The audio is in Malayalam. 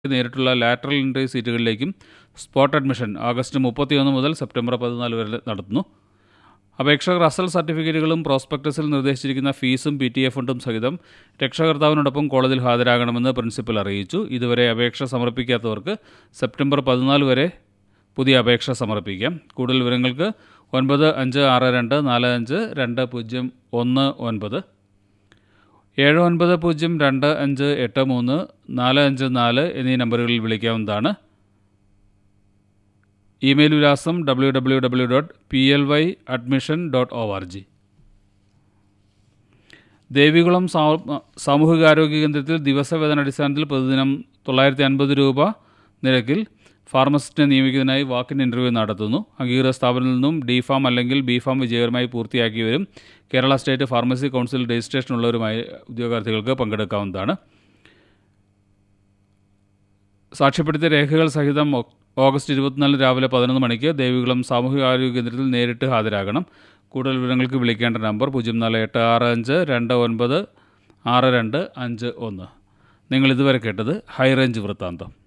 നേരിട്ടുള്ള ലാറ്ററൽ എൻട്രി സീറ്റുകളിലേക്കും സ്പോട്ട് അഡ്മിഷൻ ആഗസ്റ്റ് മുപ്പത്തിയൊന്ന് മുതൽ സെപ്റ്റംബർ പതിനാല് വരെ നടത്തുന്നു അപേക്ഷകർ അസൽ സർട്ടിഫിക്കറ്റുകളും പ്രോസ്പെക്ടസിൽ നിർദ്ദേശിച്ചിരിക്കുന്ന ഫീസും പി ടി എ ഫണ്ടും സഹിതം രക്ഷകർത്താവിനോടൊപ്പം കോളേജിൽ ഹാജരാകണമെന്ന് പ്രിൻസിപ്പൽ അറിയിച്ചു ഇതുവരെ അപേക്ഷ സമർപ്പിക്കാത്തവർക്ക് സെപ്റ്റംബർ പതിനാല് വരെ പുതിയ അപേക്ഷ സമർപ്പിക്കാം കൂടുതൽ വിവരങ്ങൾക്ക് ഒൻപത് അഞ്ച് ആറ് രണ്ട് നാല് അഞ്ച് രണ്ട് പൂജ്യം ഒന്ന് ഒൻപത് ഏഴ് ഒൻപത് പൂജ്യം രണ്ട് അഞ്ച് എട്ട് മൂന്ന് നാല് അഞ്ച് നാല് എന്നീ നമ്പറുകളിൽ വിളിക്കാവുന്നതാണ് ഇമെയിൽ വിലാസം W W W dot P L Y admission dot O R G Devikulam സാ- സാമൂഹികാരോഗ്യ കേന്ദ്രത്തിൽ ദിവസവേതന അടിസ്ഥാനത്തിൽ പ്രതിദിനം തൊള്ളായിരത്തി അൻപത് രൂപ നിരക്കിൽ ഫാർമസിസ്റ്റിനെ നിയമിക്കുന്നതിനായി വാക്കിൻ ഇൻ്റർവ്യൂ നടത്തുന്നു അംഗീകൃത സ്ഥാപനത്തിൽ നിന്നും ഡി ഫാം അല്ലെങ്കിൽ ബി ഫാം വിജയകരമായി പൂർത്തിയാക്കിയവരും Kerala state pharmacy council registration ഉള്ളവരുമായ ഉദ്യോഗാർത്ഥികൾക്ക് പങ്കെടുക്കാവുന്നതാണ് സാക്ഷ്യപ്പെടുത്തിയ രേഖകൾ സഹിതം ഒ- ഓഗസ്റ്റ് ഇരുപത്തിനാല് രാവിലെ പതിനൊന്ന് മണിക്ക് ദേവികുളം സാമൂഹികാരോഗ്യ കേന്ദ്രത്തിൽ നേരിട്ട് ഹാജരാകണം കൂടുതൽ വിവരങ്ങൾക്ക് വിളിക്കേണ്ട നമ്പർ പൂജ്യം നാല് എട്ട് ആറ് അഞ്ച് രണ്ട് ഒൻപത് ആറ് രണ്ട് അഞ്ച് ഒന്ന് നിങ്ങൾ ഇതുവരെ കേട്ടത് ഹൈറേഞ്ച് വൃത്താന്തം